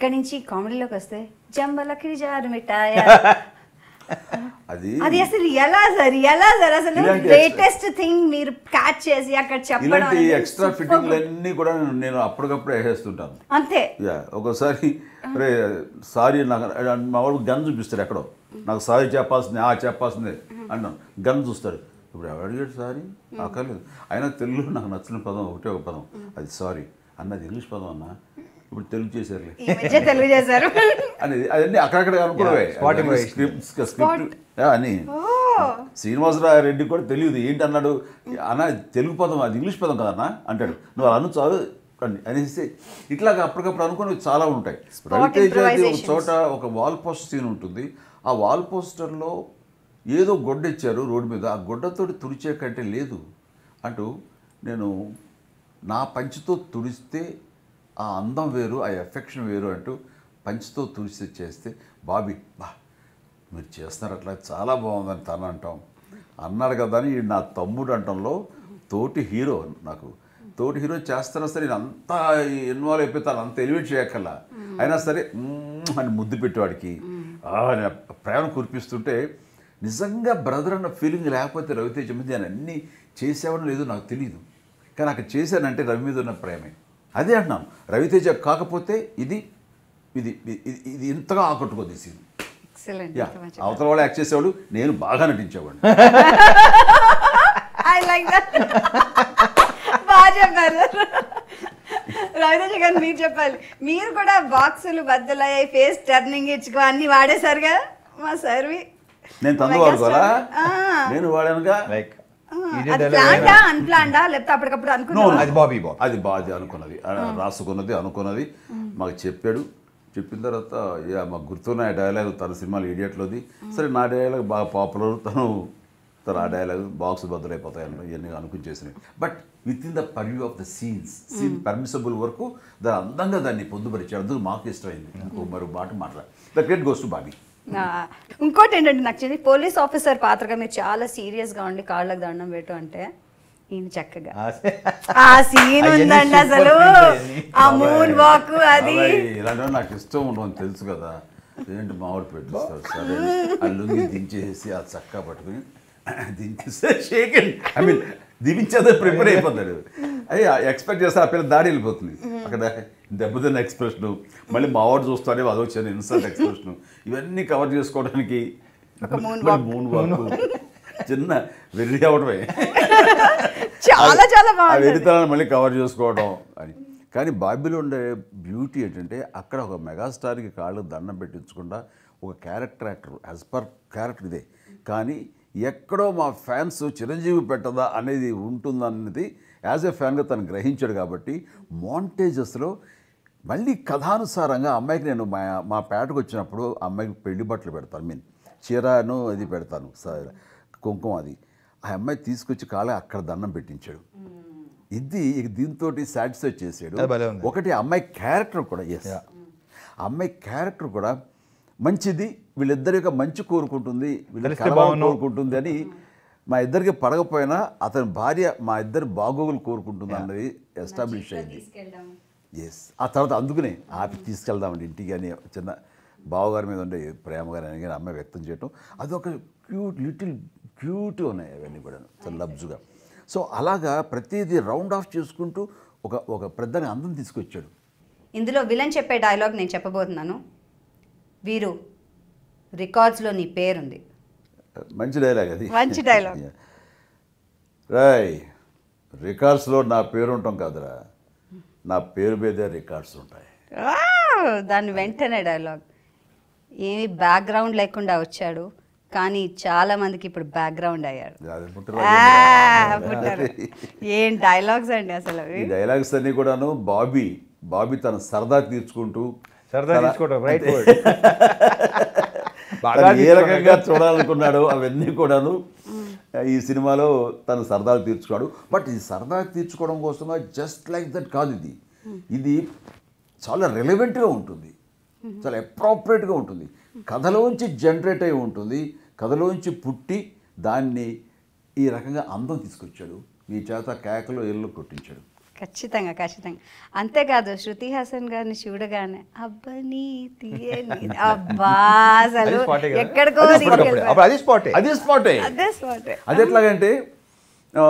ఇక్కడి నుంచి కామెడీలోకి వస్తే జంబలకి జారు మిఠాయ అది అది అసలు ఎలా సార్ ఎలా సార్ అసలు ఇలాంటి గ్రేటెస్ట్ థింగ్ మీరు క్యాచ్ చేసి అక్కడ చెప్పడం ఇలాంటి అనేది ఎక్స్ట్రా super ఫిట్టింగ్లు good. అన్నీ కూడా నేను అప్పటికప్పుడు వేసేస్తుంటాను అంతే యా ఒకసారి అరే సారీ నాకు మా వాడు గన్ చూపిస్తాడు ఎక్కడో నాకు సారీ చెప్పాల్సింది ఆ చెప్పాల్సిందే అన్నాను గన్ చూస్తాడు ఇప్పుడు ఎవరు అడిగాడు సారీ అక్కర్లేదు అయినా తెలుగులో నాకు నచ్చిన పదం ఒకటే ఒక పదం అది సారీ అన్నది ఇంగ్లీష్ పదం అన్న ఇప్పుడు తెలుగు చేశారులే ఈ మధ్య తెలుగు చేశారు అనేది అవన్నీ అక్కడక్కడ అనుకున్నవే Yeah, spot improvisation. Script script అని శ్రీనివాసరావు రెడ్డి కూడా తెలియదు ఏంటి అన్నాడు అన్న తెలుగు పదం అది ఇంగ్లీష్ పదం కదన్నా అంటాడు నువ్వు అలా అను చాలు అని అనేసి ఇట్లాగ అప్పటికప్పుడు అనుకున్నవి చాలా ఉంటాయి రవితేజ ఒక improvisations. చోట ఒక వాల్ పోస్టర్ సీన్ ఉంటుంది ఆ వాల్ పోస్టర్లో ఏదో గొడ్డ ఇచ్చారు రోడ్డు మీద ఆ గొడ్డతోటి తుడిచే కంటే లేదు అంటూ నేను నా పంచితో తుడిస్తే ఆ అందం వేరు ఆ ఎఫెక్షన్ వేరు అంటూ పంచితో తుడిచి చేస్తే బాబీ బా మీరు చేస్తున్నారు అట్లా చాలా బాగుందని తను అంటాం అన్నాడు కదా అని ఈడు నా తమ్ముడు అంటంలో తోటి హీరో నాకు తోటి హీరో చేస్తున్నా సరే నేను అంతా ఇన్వాల్వ్ అయిపోతాను అంత ఎలివేట్ చేయక్కల్లా అయినా సరే మ్మ్ అని ముద్దు పెట్టేవాడికి ఆ అని ప్రేమ కురిపిస్తుంటే నిజంగా బ్రదర్ అన్న ఫీలింగ్ లేకపోతే రవితేజ మీద నేను అన్నీ చేసేవాడు లేదో నాకు తెలియదు కానీ అక్కడ చేశానంటే రవి మీద ఉన్న ప్రేమే అదే అంటున్నాను రవితేజ కాకపోతే ఇది ఇది ఇది ఇది ఇంతగా ఆకట్టుకోదు ఈ సీన్ ఎక్సలెంట్ యా అవతల వాళ్ళు యాక్ట్ చేసేవాడు నేను బాగా నటించేవాడిని ఐ లైక్ దట్ బాగా చెప్పారు రవితేజ గారు మీరు చెప్పాలి మీరు కూడా బాక్సులు బద్దలయ్యాయి ఫేస్ టర్నింగ్ ఇచ్చుకో అన్ని వాడేశారుగా మా సర్వి నేను తందు Megastar. వాడుకోవాలా ఆ. నేను వాడానుగా లైక్ అది ప్లాండా అన్ప్లాండా లేకపోతే అప్పటికప్పుడు No, అనుకున్నా no. అది బాబీ బాబీ అది బాగా అనుకున్నది ఆ, రాసుకున్నది అనుకున్నది మాకు చెప్పాడు చెప్పిన తర్వాత యా మాకు గుర్తున్న ఆ డైలాగ్ తన సినిమాలు ఇడియట్లోది సరే నా డైలాగ్ బాగా పాపులర్ తను తన ఆ డైలాగ్ బాక్స్ బదులైపోతాయి అన్న ఇవన్నీ అనుకుని చేసినవి but with in the purview of the scenes scene permissible వరకు దాని అందంగా దాన్ని పొందుపరిచాడు అందుకు మాకు ఇష్టమైంది ఇంకో మరో మాట మాట్లాడ the credit goes to Bobby ఆ, ఇంకోటి ఏంటంటే నాకు నచ్చింది పోలీస్ ఆఫీసర్ పాత్రగా మీరు చాలా సీరియస్ గా ఉండి కాళ్ళకి దండం పెట్టు అంటే ఈయన చక్కగా ఆ సీన్ అవన్నీ ఉందండి super అసలు scenes అవన్నీ. ఆ మూన్ వాక్ అది బాబాయ్, ఇలాంటివి నాకు ఇష్టం ఉండదు తెలుసు కదా ఏంటి మామిడి పెట్టిస్తారు సరే ఆ లుంగి దించేసి ఆ చక్క పట్టుకుని దించేస్తే షేక్ ఐ మీన్ దించేదే ప్రిపేర్ అయిపోతాడు అయ్యి ఎక్స్పెక్ట్ చేస్తే ఆ పిల్ల దాడి వెళ్ళిపోతుంది అక్కడ దెబ్బతిన్న ఎక్స్ప్రెషన్ మళ్ళీ మావాడు చూస్తాడే అది వచ్చిన ఇన్సల్ట్ ఎక్స్ప్రెషన్ ఇవన్నీ కవర్ చేసుకోవడానికి ఒక moon మూన్ వాక్ చిన్న వెర్రి అవడమే చాలా చాలా ఆ బాగుంది వెరితనాన్ని మళ్ళీ కవర్ చేసుకోవడం అని కానీ బాబీలో ఉండే బ్యూటీ ఏంటంటే అక్కడ ఒక మెగాస్టార్కి కాళ్ళు దండం పెట్టించకుండా ఒక character actor as per character ఇదే కానీ ఎక్కడో మా ఫ్యాన్స్ చిరంజీవి పెట్టదా అనేది ఉంటుందన్నది యాజ్ ఎ ఫ్యాన్గా తను గ్రహించాడు కాబట్టి మాంటేజెస్లో మళ్ళీ కథానుసారంగా అమ్మాయికి నేను మా మా పేటకు వచ్చినప్పుడు అమ్మాయికి పెళ్లి బట్టలు పెడతాను మీన్ చీరను అది పెడతాను స- కుంకుమ అది ఆ అమ్మాయి తీసుకొచ్చి కాళ్ళ అక్కడ దండం పెట్టించాడు ఇది ఇక దీంతో సాటిస్ఫై చేసాడు అది భలే ఉంది. ఒకటి అమ్మాయి క్యారెక్టర్ కూడా ఎస్ అమ్మాయి క్యారెక్టర్ కూడా మంచిది వీళ్ళిద్దరి యొక్క మంచి కోరుకుంటుంది వీళ్ళ కలిస్తే కలవాలని బాగున్నాం. కోరుకుంటుంది అని మా ఇద్దరికి పడకపోయినా అతని భార్య మా ఇద్దరి బాగోగులు కోరుకుంటుంది అన్నది ఎస్టాబ్లిష్ అయింది ఎస్ ఆ తర్వాత అందుకనే ఆపి తీసుకెళ్దామండి ఇంటికి అని చిన్న బావగారి మీద ఉండే ప్రేమ గారి అని కానీ అమ్మాయి వ్యక్తం చేయటం అదొక క్యూట్ లిటిల్ క్యూట్ ఉన్నాయి అవన్నీ కూడా చాలా లబ్జుగా సో అలాగా ప్రతిదీ రౌండ్ ఆఫ్ చేసుకుంటూ ఒక ఒక పెద్దని అందం తీసుకొచ్చాడు ఇందులో విలన్ చెప్పే డైలాగ్ నేను చెప్పబోతున్నాను వీరు రికార్డ్స్లో నీ పేరుంది మంచి డైలాగ్ అది మంచి dialogue. రాయ్ రికార్డ్స్లో నా పేరు ఉంటాం కాదురా నా పేరు మీదే రికార్డ్స్ ఉంటాయి ఆ, దాని వెంటనే డైలాగ్ ఏమి బ్యాక్గ్రౌండ్ లేకుండా వచ్చాడు కానీ చాలా మందికి ఇప్పుడు బ్యాక్గ్రౌండ్ అయ్యాడు అది ఆ, పుట్టినరోజు పుట్టారు. ఏం డైలాగ్స్ అండి అసలు ఈ డైలాగ్స్ అన్ని కూడాను బాబీ బాబీ తన సరదా తీర్చుకుంటూ సరదా తన- తీసుకోవడం రైట్ అంతే. వర్డ్ బాగా తను ఏ తీసుకోవడం రకంగా చూడాలనుకున్నాడో అవన్నీ కూడాను ఈ సినిమాలో తను సరదాలు తీర్చుకున్నాడు బట్ ఈ సరదా తీర్చుకోవడం కోసంగా జస్ట్ లైక్ దట్ కాదు ఇది ఇది చాలా రెలవెంట్గా ఉంటుంది చాలా అప్రాపరేట్గా ఉంటుంది కథలోంచి జనరేట్ అయి ఉంటుంది కథలోంచి పుట్టి దాన్ని ఈ రకంగా అందం తీసుకొచ్చాడు ఈ చేత కేకలు ఎల్లు కొట్టించాడు ఖచ్చితంగా ఖచ్చితంగా అంతేకాదు శృతి హాసన్ గారిని చూడగానే అబ్బని తీయని అబ్బా అసలు అది spot ఏ కదా? ఎక్కడికో అది spot అప్పుడే. అప్పుడు అది స్పాటే అదే స్పాటే అదే స్పాట్ అది ఎట్లాగంటే ఆ,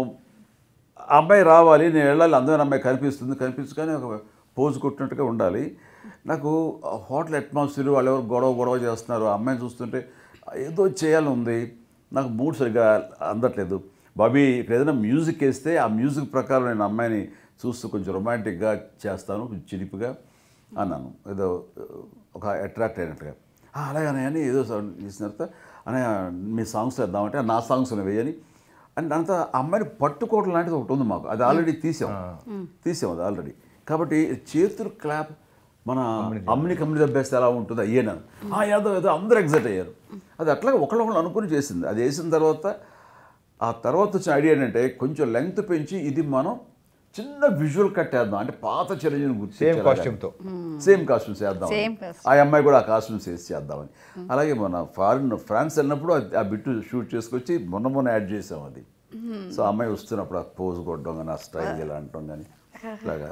ఆ అమ్మాయి రావాలి నేను వెళ్ళాలి అందమైన అమ్మాయి కనిపిస్తుంది కనిపిస్తుంది కానీ ఒక పోజు కొట్టినట్టుగా ఉండాలి నాకు ఆ హోటల్ అట్మాస్ఫియర్ వాళ్ళు ఎవరు గొడవ గొడవ చేస్తున్నారు ఆ అమ్మాయిని చూస్తుంటే ఏదో చేయాలని ఉంది నాకు మూడ్ సరిగ్గా అందట్లేదు బాబీ ఇక్కడ ఏదైనా మ్యూజిక్ వేస్తే ఆ మ్యూజిక్ ప్రకారం నేను అమ్మాయిని చూస్తూ కొంచెం రొమాంటిక్గా చేస్తాను కొంచెం చిలిపిగా అన్నాను ఏదో ఒక అట్రాక్ట్ అయినట్టుగా "ఆ, అలాగనే అని ఏదో సౌండ్ చేసిన తర్వాత అనే మీ సాంగ్స్ వేద్దామంటే నా సాంగ్స్ వేయని అండ్ అంత ఆ అమ్మాయిని పట్టుకోవడం లాంటిది ఒకటి ఉంది మాకు అది ఆల్రెడీ తీసాం తీసాం అది ఆల్రెడీ కాబట్టి చేతులు క్లాప్ మన అమ్మిని కమ్మిని దెబ్బేస్తే ఎలా ఉంటుంది అయ్యేనా ఆ ఏదో ఏదో అందరూ ఎగ్జైట్ అయ్యారు అది అట్లాగే ఒకళ్ళొకళ్ళు అనుకుని చేసింది అది వేసిన తర్వాత ఆ తర్వాత వచ్చిన ఐడియా ఏంటంటే కొంచెం లెంగ్త్ పెంచి ఇది మనం చిన్న విజువల్ కట్టేద్దాం అంటే పాత చిరంజీవిని గుర్తు సేమ్ కాస్ట్యూమ్తో సేమ్ కాస్ట్యూమ్స్ వేద్దాం Same costume. ఆ అమ్మాయి కూడా ఆ కాస్ట్యూమ్స్ వేసి చేద్దామని అలాగే మన ఫారిన్ ఫ్రాన్స్ వెళ్ళినప్పుడు అది- ఆ బిట్టు షూట్ చేసుకొచ్చి మొన్న మొన్న యాడ్ చేసాం అది సో ఆ అమ్మాయి వస్తున్నప్పుడు ఆ పోజ్ కొట్టడం కానీ ఆ స్టైల్ ఇలా అంటాం కానీ ఇలాగా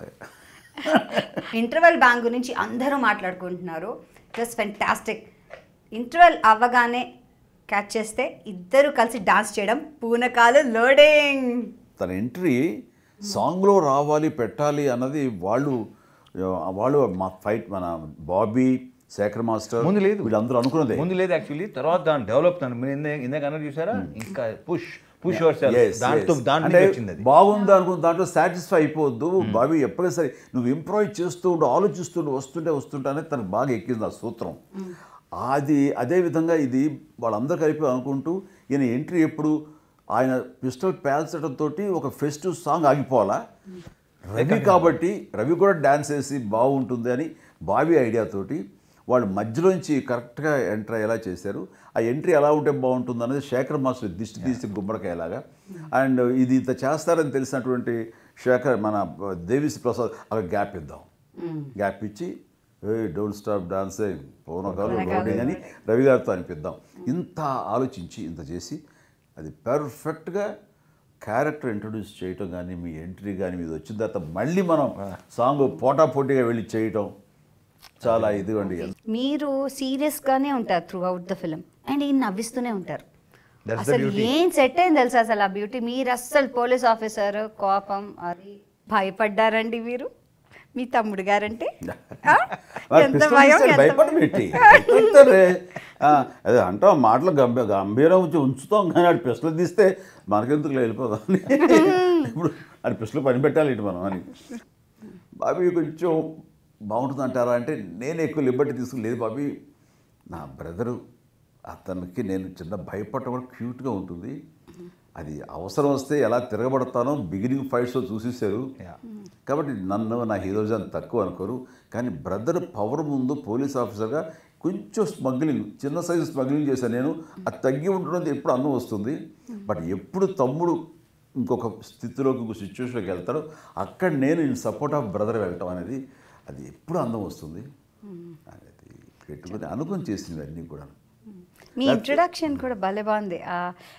ఇంటర్వెల్ బ్యాంక్ గురించి అందరూ మాట్లాడుకుంటున్నారు ఇట్ వాస్ ఫెంటాస్టిక్ ఇంటర్వెల్ అవ్వగానే క్యాచ్ చేస్తే ఇద్దరు కలిసి డాన్స్ చేయడం పూనకాలు లోడింగ్ తన ఎంట్రీ సాంగ్లో రావాలి పెట్టాలి అన్నది వాళ్ళు వాళ్ళు మా ఫైట్ మన బాబీ శేఖర్ మాస్టర్ ముందు లేదు. వీళ్ళందరూ అనుకున్నదే ముందు లేదు యాక్చువల్లీ తర్వాత దాని డెవలప్ దాని మీరు ఇందాక ఇందాక అన్నది చూసారా ఇంకా పుష్ పుష్ యువర్ Yes, దాంతో yes. దాంట్లో అంటే వచ్చింది అది బాగుంది అనుకున్న దాంట్లో సాటిస్ఫై అయిపోవద్దు బాబీ ఎప్పుడైనా సరే నువ్వు ఇంప్రూవ్ చేస్తూ ఉండు ఆలోచిస్తుండు వస్తుంటే వస్తుంటే అనేది తనకు బాగా ఎక్కింది ఆ సూత్రం అది అదే విధంగా ఇది వాళ్ళందరూ కలిపి అనుకుంటూ ఈయన ఎంట్రీ ఎప్పుడు ఆయన పిస్టల్ పేల్చడంతో ఒక ఫెస్టివ్ సాంగ్ ఆగిపోవాలా రవి కాబట్టి రవి కూడా డ్యాన్స్ వేసి బాగుంటుంది అని బాబీ ఐడియాతోటి వాళ్ళు మధ్యలోంచి కరెక్ట్గా ఎంటర్ అయ్యేలా చేశారు ఆ ఎంట్రీ ఎలా ఉంటే బాగుంటుంది అనేది శేఖర్ మాస్టర్ దిష్టి తీసి గుమ్మడికాయలాగా అండ్ ఇది ఇంత చేస్తారని తెలిసినటువంటి శేఖర్ మన దేవిశ్రీ ప్రసాద్ అక్కడ గ్యాప్ ఇద్దాం గ్యాప్ ఇచ్చి ఏ డోంట్ స్టాప్ డాన్సింగ్ పౌనకాలు రోడింగ్ అని రవి గారితో అనిపిద్దాం ఇంత ఆలోచించి ఇంత చేసి అది పర్ఫెక్ట్గా క్యారెక్టర్ ఇంట్రొడ్యూస్ చేయటం కానీ మీ ఎంట్రీ కానీ మీద వచ్చిన తర్వాత మళ్ళీ మనం సాంగ్ పోటాపోటీగా వెళ్ళి చేయటం చాలా ఇదిగోండి మీరు సీరియస్ గానే ఉంటారు throughout the film and ఈయన నవ్విస్తూనే ఉంటారు That's the అసలు beauty. ఏం సెట్ అయింది తెలుసా అసలు ఆ బ్యూటీ మీరు అస్సలు పోలీస్ ఆఫీసర్ కోపం అది భయపడ్డారండి మీరు మీ తమ్ముడు గారంటే ఆ? ఎంత భయం ఎంత భయపడి పెట్టి భయపడతారే. ఆ, అదే అంటాం మాటలు గంభీర గంభీరం ఉంచి ఉంచుతాం కానీ ఆడు పిస్టల్ తీస్తే మనకెందుకు వెళ్ళిపోదాం అని. ఇప్పుడు ఆడి పిస్టల్ పని పెట్టాలి ఇటు మనం అని బాబీ కొంచెం బాగుంటుంది అంటారా అంటే నేను ఎక్కువ లిబర్టీ తీసుకుని లేదు బాబీ నా బ్రదరు అతనికి నేను చిన్న భయపడటం కూడా క్యూట్గా ఉంటుంది అది అవసరం వస్తే ఎలా తిరగబడతానో బిగినింగ్ ఫైట్స్లో చూసేసారు Yeah. కాబట్టి నన్ను నా హీరోజన్ తక్కువ అనుకోరు కానీ బ్రదర్ పవర్ ముందు పోలీస్ ఆఫీసర్గా కొంచెం స్మగ్లింగ్ చిన్న సైజు స్మగ్లింగ్ చేశాను నేను అది తగ్గి ఉండడం ఎప్పుడు అన్నం వస్తుంది బట్ ఎప్పుడు తమ్ముడు ఇంకొక స్థితిలోకి ఇంకో సిచ్యువేషన్కి వెళ్తాడో అక్కడ నేను ఇన్ సపోర్ట్ ఆఫ్ బ్రదర్ వెళ్ళటం అనేది అది ఎప్పుడు అందం వస్తుంది అనేది పెట్టుకుని అనుకుని చేసింది అన్నీ కూడా మీ ఇంట్రొడక్షన్ కూడా భలే బాగుంది ఆ,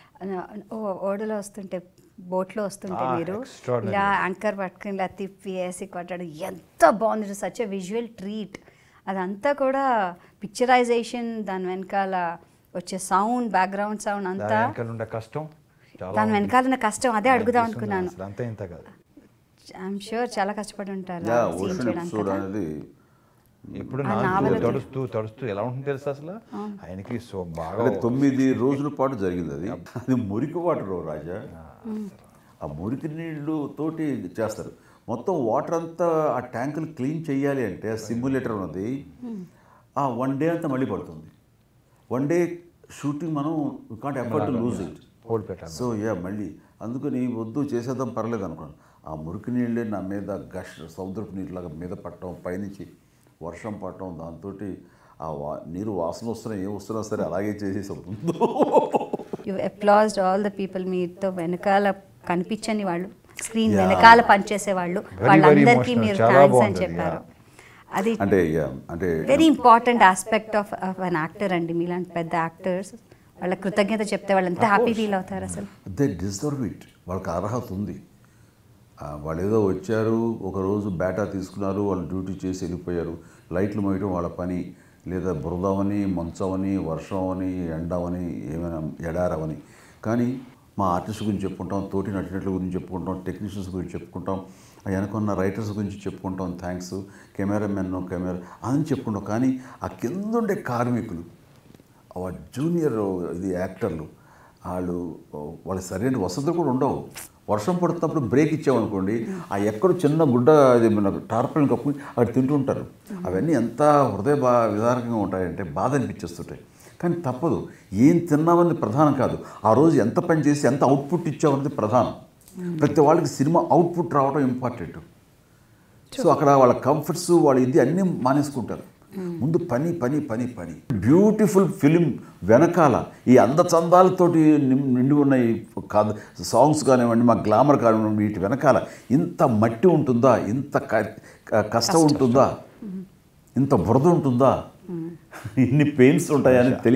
ఓ ఓడలో వస్తుంటే బోట్లో వస్తుంటే Ah, మీరు extraordinary. ఇలా యాంకర్ పట్టుకుని ఇలా తిప్పి వేసి కొట్టడం ఎంత బాగుంది సచ్ విజువల్ ట్రీట్ అదంతా కూడా పిక్చరైజేషన్ దాని వెనకాల వచ్చే సౌండ్ బ్యాక్గ్రౌండ్ సౌండ్ దాని అంతా వెనకాల ఉండే కష్టం చాలా దాని ఉంది. వెనకాల ఉన్న కష్టం అదే అడుగుదాం అనిపిస్తుంది అనుకున్నాను అసలు అంతా ఇంత కాదు ఐఎమ్ షూర్ చాలా కష్టపడి ఉంటారు యా ఆ scene ఓషన్ చేయడానికి ఎపిసోడ్ కదా. అనేది ఎప్పుడు ఆ నాకు నావెల్ తడుస్తూ తడుస్తూ ఎలా ఉంటుంది తెలుసు అసలు ఆయనకి సో బాగా అంటే తొమ్మిది రోజుల పాటు జరిగింది అది అది మురికి వాటర్ రాజా ఆ మురికి నీళ్ళు తోటి చేస్తారు మొత్తం వాటర్ అంతా ఆ ట్యాంకులు క్లీన్ చేయాలి అంటే ఆ సిమ్యులేటర్ ఉన్నది ఆ వన్ డే అంతా మళ్ళీ పడుతుంది వన్ డే షూటింగ్ మనం can't effort lose it hold పెట్టాలి సో యా మళ్ళీ అందుకని వద్దు చేసేద్దాం పర్లేదు అనుకున్నాను ఆ మురికి నీళ్ళే నా మీద గష్ సముద్రపు నీళ్ళలాగా మీద పట్టడం పైనుంచి వర్షం పట్టడం దాంతో ఆ వా నీరు వాసన వస్తున్నా ఏం వస్తున్నా సరే అలాగే చేసేసాం ముందు you applauded all the people మీతో వెనకాల కనిపించని వాళ్ళు స్క్రీన్ Yeah. వెనకాల పనిచేసే వాళ్ళు very వాళ్ళందరికీ emotional. మీరు చాలా థ్యాంక్స్ అని బాగుంది, చెప్పారు అది అంటే yeah, అంటే very important aspect of of an actor అండి మీలాంటి పెద్ద యాక్టర్స్ వాళ్ళ కృతజ్ఞత చెప్తే వాళ్ళు ఎంత హ్యాపీ ఫీల్ అవుతారు అసలు దే డిజర్వ్ ఇట్ వాళ్ళకి అర్హత ఉంది ఆ, వాళ్ళు ఏదో వచ్చారు ఒకరోజు బేటా తీసుకున్నారు వాళ్ళు డ్యూటీ చేసి వెళ్ళిపోయారు లైట్లు మోయడం వాళ్ళ పని లేదా బురదవని మంచమని వర్షం అని ఎండవని ఏమైనా ఎడారవని కానీ మా ఆర్టిస్ట్ గురించి చెప్పుకుంటాం తోటి నటినట్ల గురించి చెప్పుకుంటాం టెక్నీషియన్స్ గురించి చెప్పుకుంటాం ఆ వెనకున్న రైటర్స్ గురించి చెప్పుకుంటాం థ్యాంక్స్ కెమెరామెన్ కెమెరా అని చెప్పుకుంటాం కానీ ఆ కింద ఉండే కార్మికులు ఆ జూనియర్ ఇది యాక్టర్లు వాళ్ళు వాళ్ళ సరైన వసతులు కూడా ఉండవు వర్షం పడుతున్నప్పుడు బ్రేక్ ఇచ్చామనుకోండి ఆ ఎక్కడ చిన్న గుడ్డ అది మన టార్పల్ని కప్పుకుని అక్కడ తింటుంటారు అవన్నీ ఎంత హృదయ బా విధానకంగా ఉంటాయంటే బాధ అనిపించేస్తుంటాయి కానీ తప్పదు ఏం తిన్నామన్నది ప్రధానం కాదు ఆ రోజు ఎంత పని చేసి ఎంత అవుట్పుట్ ఇచ్చామన్నది ప్రధానం ప్రతి వాళ్ళకి సినిమా అవుట్పుట్ రావడం ఇంపార్టెంట్ సో అక్కడ వాళ్ళ కంఫర్ట్స్ వాళ్ళ ఇది అన్నీ మానేసుకుంటారు ముందు పని పని పని పని బ్యూటిఫుల్ ఫిలిం వెనకాల ఈ అందచందాలతోటి నిం- నిండి ఉన్న ఈ కథ సాంగ్స్ కానివ్వండి మా గ్లామర్ కానివ్వండి వీటి వెనకాల ఇంత మట్టి ఉంటుందా ఇంత క- క- కష్టం ఉంటుందా ఇంత బురద ఉంటుందా ఇన్ని పెయిన్స్ ఉంటాయని తెలియ